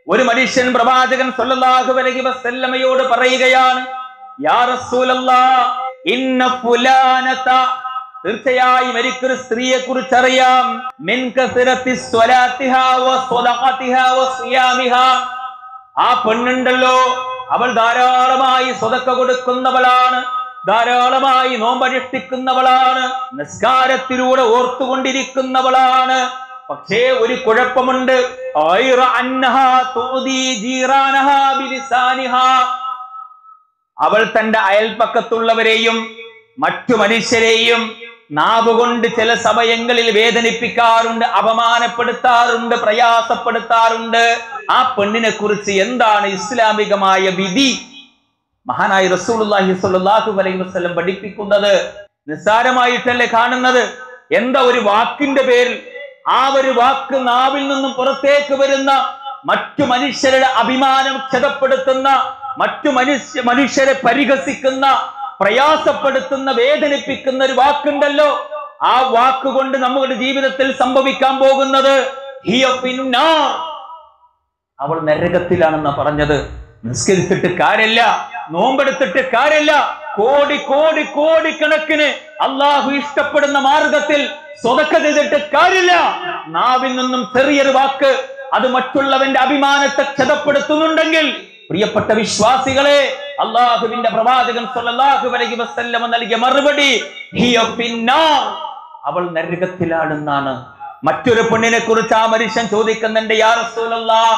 ഒരു മനുഷ്യൻ പ്രവാചകൻ സല്ലല്ലാഹു അലൈഹി വസല്ലമയോട് പറയുകയാണ് യാ റസൂലല്ലാ ഇന്ന ഫുലാനത തീർച്ചയായും എനിക്കൊരു സ്ത്രീയെ കുറിച്ച് അറിയാം മിൻ കസരത്തി സ്വലാത്തിഹാ വ സ്വദഖത്തിഹാ വ സിയാമിഹാ ആ പെണ്ണുണ്ടല്ലോ അവൾ ധാരാളമായി സ്വതക്ക കൊടുക്കുന്നവളാണ് ധാരാളമായി നോമ്പനുഷ്ഠിക്കുന്നവളാണ് നിസ്കാരത്തിലൂടെ ഓർത്തുകൊണ്ടിരിക്കുന്നവളാണ് പക്ഷേ ഒരു കുഴപ്പമുണ്ട് ഐറ അന്നഹാ തൂദി ജീറാനഹാ ബിലിസാനിഹാ. അവൾ തന്റെ അയൽപ്പക്കത്തുള്ളവരെയും മറ്റു മനുഷ്യരെയും നാവുകൊണ്ട് ചില സമയങ്ങളിൽ വേദനിപ്പിക്കാറുണ്ട് അപമാനപ്പെടുത്താറുണ്ട് പ്രയാസപ്പെടുത്താറുണ്ട് ആ പെണ്ണിനെ കുറിച്ച് എന്താണ് ഇസ്ലാമികമായ വിധി മഹാനായ റസൂലുള്ളാഹി സ്വല്ലല്ലാഹു അലൈഹി വസല്ലം പഠിപ്പിക്കുന്നത് നിസ്സാരമായിട്ടല്ലേ കാണുന്നത് എന്താ ഒരു വാക്കിന്റെ പേരിൽ ആ ഒരു വാക്ക് നാവിൽ നിന്നും പുറത്തേക്ക് വരുന്ന മറ്റു മനുഷ്യരുടെ അഭിമാനം ക്ഷതപ്പെടുത്തുന്ന മറ്റു മനുഷ്യ മനുഷ്യരെ പരിഹസിക്കുന്ന പ്രയാസപ്പെടുത്തുന്ന വേദനിപ്പിക്കുന്ന ഒരു വാക്കുണ്ടല്ലോ ആ വാക്കുകൊണ്ട് നമ്മുടെ ജീവിതത്തിൽ സംഭവിക്കാൻ പോകുന്നത് ഹിയ പിന്നാർ അവൾ നരകത്തിലാണെന്ന് പറഞ്ഞത് നിസ്കരിച്ചിട്ട് കാര്യമില്ല നോമ്പെടുത്തിട്ട് കാര്യമില്ല കോടി കോടി കോടിക്കണക്കിന് അള്ളാഹു ഇഷ്ടപ്പെടുന്ന മാർഗത്തിൽ സ്വതക്ക ചെയ്തിട്ട് കാര്യമില്ല നാവിൽ നിന്നും ചെറിയൊരു വാക്ക് അത് മറ്റുള്ളവന്റെ അഭിമാനത്തെ ക്ഷതപ്പെടുത്തുന്നുണ്ടെങ്കിൽ പ്രിയപ്പെട്ട വിശ്വാസികളെ അള്ളാഹുവിന്റെ പ്രവാചകൻ സല്ലല്ലാഹു അലൈഹി വസല്ലമ നൽകിയ മറുപടി ഹിയ പിന്നാർ അവൾ നരകത്തിലാണെന്നാണ് മറ്റൊരു പെണ്ണിനെ കുറിച്ച് ആ മനുഷ്യൻ ചോദിക്കുന്നുണ്ട് യാ റസൂലല്ലാഹ്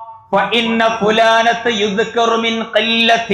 فإن فلانة يذكر من قلة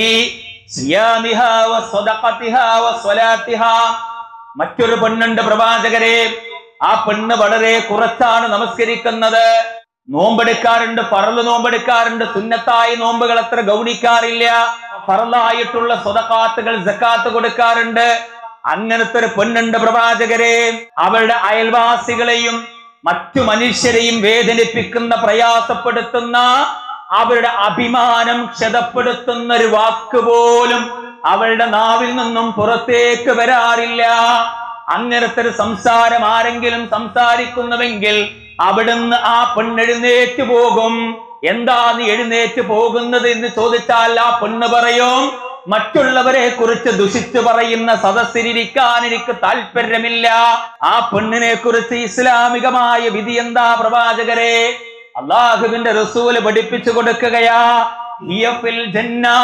صيامها وصدقتها وصلاتها മറ്റൊരു പെണ്ണുണ്ട് പ്രവാചകരെ ആ പെണ്ണ് വളരെ കുറച്ചാണ് നമസ്കരിക്കുന്നത് നോമ്പെടുക്കാറുണ്ട് പറല് നോമ്പെടുക്കാറുണ്ട് സുന്നത്തായ നോമ്പുകൾ അത്ര ഗൗനിക്കാറില്ല പറലായിട്ടുള്ള സ്വതക്കാത്തുകൾ ജക്കാത്ത് കൊടുക്കാറുണ്ട് അങ്ങനത്തെ ഒരു പെണ്ണുണ്ട് പ്രവാചകരെ അവളുടെ അയൽവാസികളെയും മറ്റു മനുഷ്യരെയും വേദനിപ്പിക്കുന്ന പ്രയാസപ്പെടുത്തുന്ന അവരുടെ അഭിമാനം ക്ഷതപ്പെടുത്തുന്ന ഒരു വാക്ക് പോലും അവളുടെ നാവിൽ നിന്നും പുറത്തേക്ക് വരാറില്ല അങ്ങനത്തെ ഒരു സംസാരം ആരെങ്കിലും സംസാരിക്കുന്നുവെങ്കിൽ അവിടുന്ന് ആ പെണ്ണെഴുന്നേറ്റ് പോകും എന്താ നീ എഴുന്നേറ്റ് പോകുന്നത് എന്ന് ചോദിച്ചാൽ ആ പെണ്ണ് പറയും മറ്റുള്ളവരെ കുറിച്ച് ദുഷിച്ചു പറയുന്ന സദസ്സിലിരിക്കാൻ എനിക്ക് താല്പര്യമില്ല ആ പെണ്ണിനെ കുറിച്ച് ഇസ്ലാമികമായ വിധി എന്താ പ്രവാചകരെ അള്ളാഹുവിന്റെ റസൂല് പഠിപ്പിച്ചു കൊടുക്കുകയാ ഹിയ ഫിൽ ജന്നാ.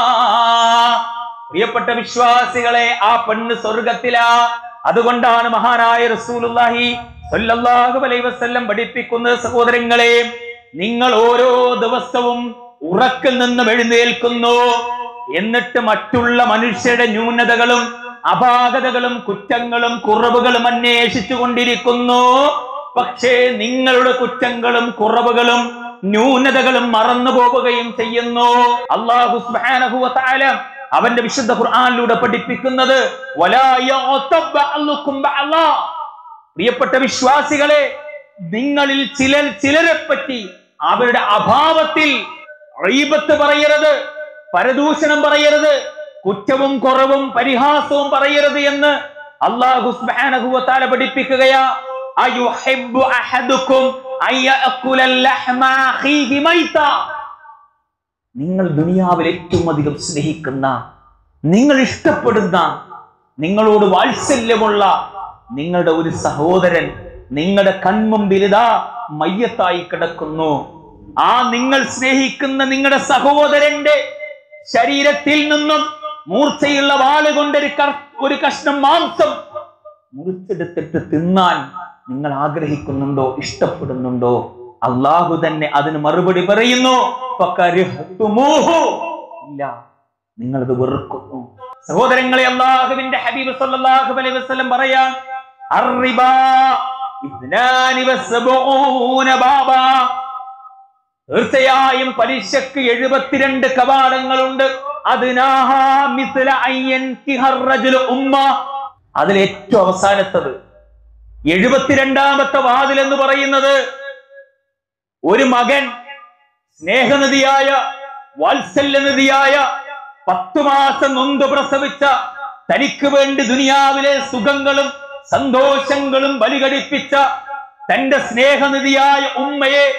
പ്രിയപ്പെട്ട വിശ്വാസികളെ ആ പെണ്ണ് സ്വർഗത്തിലാ അതുകൊണ്ടാണ് മഹാനായ റസൂലുള്ളാഹി സ്വല്ലല്ലാഹു അലൈഹി വസല്ലം പഠിപ്പിക്കുന്നത് സഹോദരങ്ങളെ നിങ്ങൾ ഓരോ ദിവസവും ഉറക്കിൽ നിന്നും എഴുന്നേൽക്കുന്നു എന്നിട്ട് മറ്റുള്ള മനുഷ്യരുടെ ന്യൂനതകളും അപാകതകളും കുറ്റങ്ങളും കുറവുകളും അന്വേഷിച്ചു കൊണ്ടിരിക്കുന്നു പക്ഷേ നിങ്ങളുടെ കുറ്റങ്ങളും കുറവുകളും ന്യൂനതകളും മറന്നു പോവുകയും ചെയ്യുന്നു അള്ളാഹു സുബ്ഹാനഹു വ തആല അവന്റെ വിശുദ്ധ ഖുർആനിലൂടെ പഠിപ്പിക്കുന്നത് വലാ യഗ്തബ് ബഅ്ലുക്കും ബഅ്ലാ. പ്രിയപ്പെട്ട വിശ്വാസികളെ നിങ്ങളിൽ ചിലർ ചിലരെ പറ്റി അവരുടെ അഭാവത്തിൽ റീബത്ത് പറയരുത് പരദൂഷണം പറയരുത് കുറ്റവും കുറവും പരിഹാസവും പറയരുത് എന്ന് അള്ളാഹു സുബ്ഹാനഹു വ തആല പഠിപ്പിക്കുകയാ അയുഹിബ്ബു അഹദുക്കും അയ്യഅകുല ലഹ്മ അഖീഹി മൈതാ നിങ്ങൾ ദുനിയാവിൽ ഏറ്റവും അധികം സ്നേഹിക്കുന്ന നിങ്ങൾ ഇഷ്ടപ്പെടുന്ന നിങ്ങളോട് വാത്സല്യമുള്ള നിങ്ങളുടെ ഒരു സഹോദരൻ നിങ്ങളുടെ കൺമുമ്പിൽ ഇതാ മയ്യത്തായി കിടക്കുന്നു ആ നിങ്ങൾ സ്നേഹിക്കുന്ന നിങ്ങളുടെ സഹോദരന്റെ ശരീരത്തിൽ നിന്നും മൂർച്ചയുള്ള വാള് കൊണ്ടൊരു കർ- ഒരു കഷ്ണം മാംസം മുറിച്ചെടുത്തിട്ട് തിന്നാൻ നിങ്ങൾ ആഗ്രഹിക്കുന്നുണ്ടോ ഇഷ്ടപ്പെടുന്നുണ്ടോ അള്ളാഹു തന്നെ അതിന് മറുപടി പറയുന്നു ഫകരിഹ്തുമൂഹു. ഇല്ല നിങ്ങളത് വെറുക്കുന്നു സഹോദരങ്ങളെ അള്ളാഹുവിന്റെ ഹബീബ് സല്ലല്ലാഹു അലൈഹി വസല്ലം പറയാൻ അർറിബാ ഇസ്നാനി വസബഊന ബാബാ തീർച്ചയായും പലിശക്ക് എഴുപത്തിരണ്ട് കവാടങ്ങളുണ്ട് അതിനാഹാ മിസ്ല അയ്യൻ കിഹർ റജുലു ഉമ്മ അതിൽ ഏറ്റവും അവസാനത്തത് എഴുപത്തിരണ്ടാമത്തെ വാതിൽ എന്ന് പറയുന്നത് ഒരു മകൻ സ്നേഹനിധിയായ വാത്സല്യനിധിയായ പത്തു മാസം നൊന്ത് പ്രസവിച്ച തനിക്ക് വേണ്ടി ദുനിയാവിലെ സുഖങ്ങളും സന്തോഷങ്ങളും ബലികടിപ്പിച്ച തന്റെ സ്നേഹനിധിയായ ഉമ്മയെ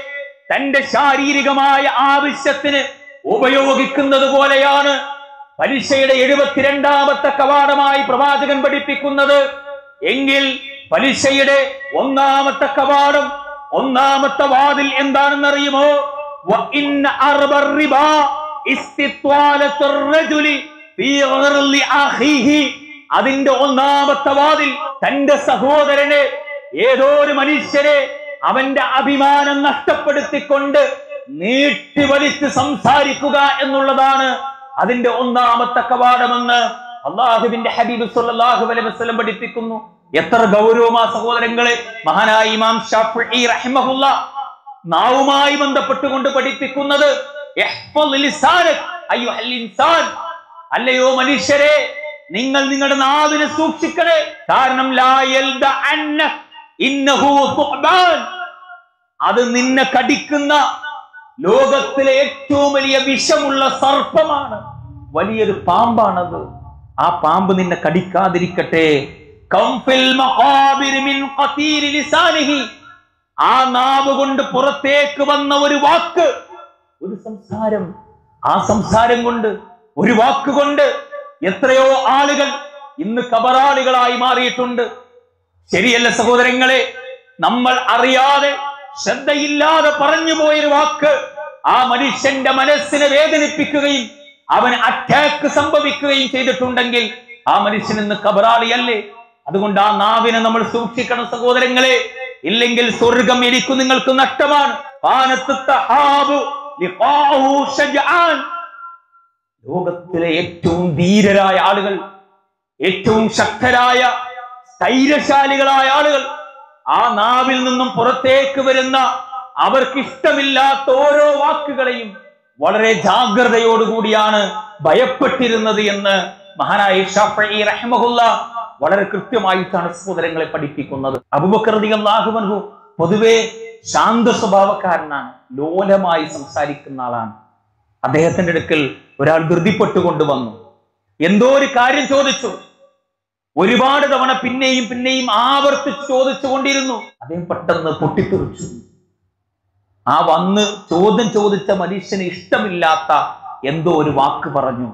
തന്റെ ശാരീരികമായ ആവശ്യത്തിന് ഉപയോഗിക്കുന്നത് പോലെയാണ് പലിശയുടെ എഴുപത്തിരണ്ടാമത്തെ കവാടമായി പ്രവാചകൻ പഠിപ്പിക്കുന്നത് എങ്കിൽ പലിശയുടെ ഒന്നാമത്തെ കവാടം ഒന്നാമത്തെ വാതിൽ എന്താണെന്നറിയുമോ وَإِنَّ أَرْبَ الرِّبَا اسْتِطْوَالَةُ الرَّجُلِ فِي غِرْلِ أَخِيهِ അതിന്റെ ഒന്നാമത്തെ വാതിൽ തന്റെ സഹോദരനെ ഏതോ ഒരു മനുഷ്യരെ അവന്റെ അഭിമാനം നഷ്ടപ്പെടുത്തിക്കൊണ്ട് നീട്ടി വലിച്ച് സംസാരിക്കുക എന്നുള്ളതാണ് അതിന്റെ ഒന്നാമത്തെ കവാടമെന്ന് അള്ളാഹുവിന്റെ ഹബീബ് സല്ലല്ലാഹു അലൈഹി വസല്ലം പഠിപ്പിക്കുന്നു എത്ര ഗൗരവമാ സഹോദരങ്ങളെ മഹാനായ ഇമാം ഷാഫിഈ റഹിമഹുല്ല നാവുമായി ബന്ധപ്പെട്ടുകൊണ്ട് പഠിപ്പിക്കുന്നത് ഇഹ്ഫദ് ലിസാനക് അയ്യുഹൽ ഇൻസാൻ അല്ലയോ മനുഷ്യരെ നിങ്ങൾ നിങ്ങളുടെ നാവിനെ സൂക്ഷിക്കണേ കാരണം ലാ യൽദ അന്നക് ഇന്നഹു തുഅബാൻ അത് നിന്നെ കടിക്കുന്ന ലോകത്തിലെ ഏറ്റവും വലിയ വിഷമുള്ള സർപ്പമാണ് വലിയൊരു പാമ്പാണത് ആ പാമ്പ് നിന്നെ കടിക്കാതിരിക്കട്ടെ കംഫിൽ മഖാബിർ മിൻ ഖതീരി ലിസാനിഹി ആ നാവ് കൊണ്ട് പുറത്തേക്ക് വന്ന ഒരു വാക്ക് ഒരു സംസാരം ആ സംസാരം കൊണ്ട് ഒരു വാക്ക് കൊണ്ട് എത്രയോ ആളുകൾ ഇന്ന് കബറാളികളായി മാറിയിട്ടുണ്ട് ശരിയല്ല സഹോദരങ്ങളെ നമ്മൾ അറിയാതെ ശ്രദ്ധയില്ലാതെ പറഞ്ഞു പോയൊരു വാക്ക് ആ മനുഷ്യന്റെ മനസ്സിനെ വേദനിപ്പിക്കുകയും അവന് അറ്റാക്ക് സംഭവിക്കുകയും ചെയ്തിട്ടുണ്ടെങ്കിൽ ആ മനുഷ്യൻ ഇന്ന് കബറാളിയല്ലേ അതുകൊണ്ട് ആ നാവിനെ നമ്മൾ സൂക്ഷിക്കണം സഹോദരങ്ങളെ ഇല്ലെങ്കിൽ സ്വർഗം എനിക്ക് നിങ്ങൾക്ക് നഷ്ടമാണ് കാനത്ത് തഹാബു ലിഖാഹു ഷജആൻ. ലോകത്തിലെ ഏറ്റവും ധീരരായ ആളുകൾ ഏറ്റവും ശക്തരായ സ്ഥൈര്യശാലികളായ ആളുകൾ ആ നാവിൽ നിന്നും പുറത്തേക്ക് വരുന്ന അവർക്ക് ഇഷ്ടമില്ലാത്ത ഓരോ വാക്കുകളെയും വളരെ ജാഗ്രതയോടുകൂടിയാണ് ഭയപ്പെട്ടിരുന്നത് എന്ന് മഹാനായ ഷാഫി റഹ്മഹുല്ല വളരെ കൃത്യമായിട്ടാണ് സഹോദരങ്ങളെ പഠിപ്പിക്കുന്നത് അബുബക്രതികല്ലാഹുവൻഹു പൊതുവെ ശാന്ത സ്വഭാവക്കാരനാണ് ലോലമായി സംസാരിക്കുന്ന ആളാണ് അദ്ദേഹത്തിന്റെ അടുക്കൽ ഒരാൾ ധൃതിപ്പെട്ടുകൊണ്ട് വന്നു എന്തോ ഒരു കാര്യം ചോദിച്ചു ഒരുപാട് തവണ പിന്നെയും പിന്നെയും ആവർത്തിച്ച് ചോദിച്ചു കൊണ്ടിരുന്നു അദ്ദേഹം പെട്ടെന്ന് പൊട്ടിത്തെറിച്ചു ആ വന്ന് ചോദ്യം ചോദിച്ച മനുഷ്യന് ഇഷ്ടമില്ലാത്ത എന്തോ ഒരു വാക്ക് പറഞ്ഞു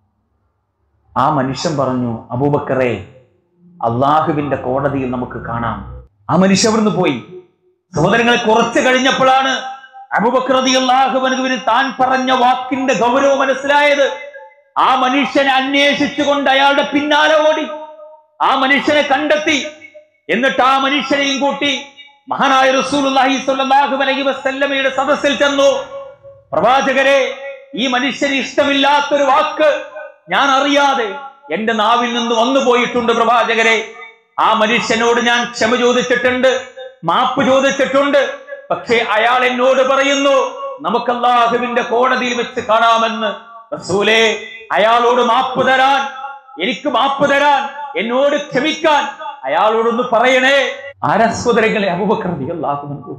ആ മനുഷ്യൻ പറഞ്ഞു അബൂബക്കറെ അള്ളാഹുവിന്റെ കോടതിയിൽ നമുക്ക് കാണാം ആ മനുഷ്യ അവിടുന്ന് പോയി സഹോദരങ്ങളെ കുറച്ച് കഴിഞ്ഞപ്പോഴാണ് അബുബക്രതി അള്ളാഹുബനുവിന് താൻ പറഞ്ഞ വാക്കിന്റെ ഗൗരവം മനസ്സിലായത് ആ മനുഷ്യനെ അന്വേഷിച്ചുകൊണ്ട് അയാളുടെ പിന്നാലെ ഓടി ആ മനുഷ്യനെ കണ്ടെത്തി എന്നിട്ട് ആ മനുഷ്യനെയും കൂട്ടി മഹാനായ റസൂലുള്ളാഹി സ്വല്ലല്ലാഹു അലൈഹി വസല്ലമയുടെ സദസ്സിൽ ചെന്നു പ്രവാചകരെ ഈ മനുഷ്യന് ഇഷ്ടമില്ലാത്തൊരു വാക്ക് ഞാൻ അറിയാതെ എന്റെ നാവിൽ നിന്ന് വന്നു പോയിട്ടുണ്ട് പ്രവാചകരെ ആ മനുഷ്യനോട് ഞാൻ ക്ഷമ ചോദിച്ചിട്ടുണ്ട് മാപ്പ് ചോദിച്ചിട്ടുണ്ട് പക്ഷേ അയാൾ എന്നോട് പറയുന്നു നമുക്ക് അള്ളാഹുവിന്റെ കോടതിയിൽ വെച്ച് കാണാമെന്ന് റസൂലേ അയാളോട് മാപ്പ് തരാൻ എനിക്ക് മാപ്പ് തരാൻ എന്നോട് ക്ഷമിക്കാൻ അയാളോടൊന്ന് പറയണേ ആരാ സഹോദരങ്ങളെ അബുബക്രതി അള്ളാഹുവൻകു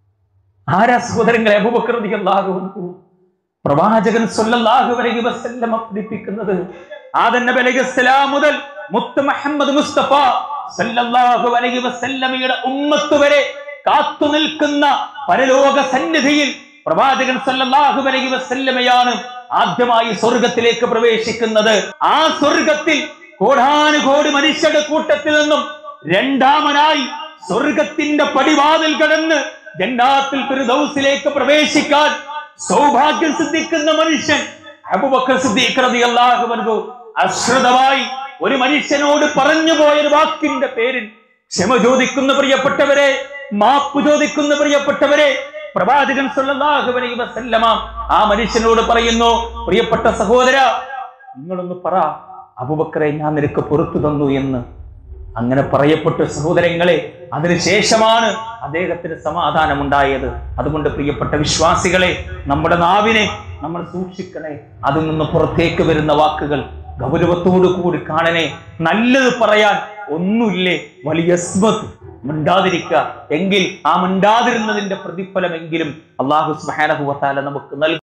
ആരാ സഹോദരങ്ങളെ അബുബക്രതി അള്ളാഹുവൻകു പ്രവാചകൻ സല്ലല്ലാഹു അലൈഹി വസല്ലം പഠിപ്പിക്കുന്നത് ആദൻ നബി അലൈഹി സ്വലാം മുതൽ മുത്ത് മുഹമ്മദ് മുസ്തഫ സല്ലല്ലാഹു അലൈഹി വസല്ലമയുടെ ഉമ്മത്ത് വരെ കാത്തു നിൽക്കുന്ന പരലോക സന്നിധിയിൽ പ്രവാചകൻ സല്ലല്ലാഹു അലൈഹി വസല്ലമയാണ് ആദ്യമായി സ്വർഗത്തിലേക്ക് പ്രവേശിക്കുന്നത് ആ സ്വർഗത്തിൽ കോടാനുകോടി മനുഷ്യരുടെ കൂട്ടത്തിൽ നിന്നും രണ്ടാമനായി സ്വർഗത്തിന്റെ പടിവാതിൽ കടന്ന് ജന്നാത്തിൽ ഫിർദൗസിലേക്ക് പ്രവേശിക്കാൻ സൗഭാഗ്യം സിദ്ധിക്കുന്ന മനുഷ്യൻ അബൂബക്കർ സിദ്ദീഖ് റളിയല്ലാഹു അൻഹു അശ്രദ്ധമായി ഒരു മനുഷ്യനോട് പറഞ്ഞു പോയൊരു വാക്കിന്റെ പേരിൽ ക്ഷമ ചോദിക്കുന്ന പ്രിയപ്പെട്ടവരെ മാപ്പ് ചോദിക്കുന്ന പ്രിയപ്പെട്ടവരെ പ്രവാചകൻ സല്ലല്ലാഹു അലൈഹി വസല്ലമ ആ മനുഷ്യനോട് പറയുന്നു പ്രിയപ്പെട്ട സഹോദര നിങ്ങളൊന്ന് പറ അബൂബക്കറെ ഞാൻ നിനക്ക് പുറത്തു തന്നു എന്ന് അങ്ങനെ പറയപ്പെട്ട സഹോദരങ്ങളെ അതിനുശേഷമാണ് അദ്ദേഹത്തിന് സമാധാനം ഉണ്ടായത് അതുകൊണ്ട് പ്രിയപ്പെട്ട വിശ്വാസികളെ നമ്മുടെ നാവിനെ നമ്മൾ സൂക്ഷിക്കണേ അതിൽ നിന്ന് പുറത്തേക്ക് വരുന്ന വാക്കുകൾ ഗൗരവത്തോടു കൂടി കാണണേ നല്ലത് പറയാൻ ഒന്നുമില്ലേ വലിയ സ്മത് മിണ്ടാതിരിക്കുക എങ്കിൽ ആ മിണ്ടാതിരുന്നതിന്റെ പ്രതിഫലമെങ്കിലും അള്ളാഹു സുബ്ഹാനഹു വ തആല നമുക്ക് നൽകും